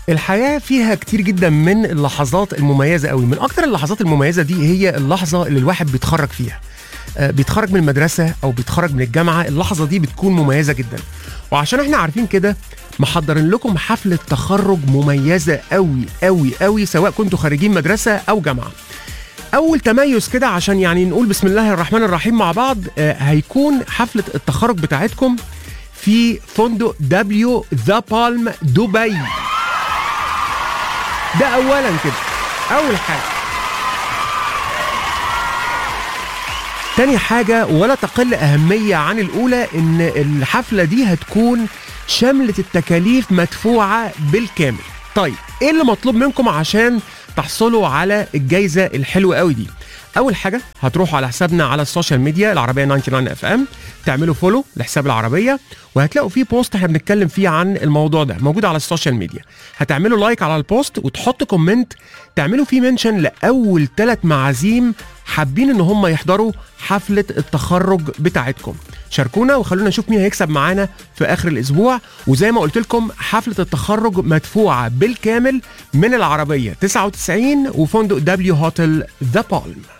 الحياة فيها كتير جدا من اللحظات المميزة قوي من أكتر اللحظات المميزة دي هي اللحظة اللي الواحد بيتخرج فيها آه، بيتخرج من المدرسة أو بيتخرج من الجامعة اللحظة دي بتكون مميزة جدا وعشان احنا عارفين كده محضرين لكم حفلة تخرج مميزة قوي قوي قوي سواء كنتوا خارجين مدرسة أو جامعة اول تميز كده عشان يعني نقول بسم الله الرحمن الرحيم مع بعض آه، هيكون حفله التخرج بتاعتكم في فندق دبليو ذا بالم دبي ده اولا كده اول حاجه تاني حاجة ولا تقل أهمية عن الأولى إن الحفلة دي هتكون شملة التكاليف مدفوعة بالكامل طيب إيه اللي مطلوب منكم عشان تحصلوا على الجايزة الحلوة قوي دي أول حاجة هتروحوا على حسابنا على السوشيال ميديا العربية 99 اف ام تعملوا فولو لحساب العربية وهتلاقوا فيه بوست احنا بنتكلم فيه عن الموضوع ده موجود على السوشيال ميديا هتعملوا لايك على البوست وتحطوا كومنت تعملوا فيه منشن لأول ثلاث معازيم حابين ان هم يحضروا حفله التخرج بتاعتكم شاركونا وخلونا نشوف مين هيكسب معانا في اخر الاسبوع وزي ما قلت لكم حفله التخرج مدفوعه بالكامل من العربيه 99 وفندق دبليو هوتل ذا بالم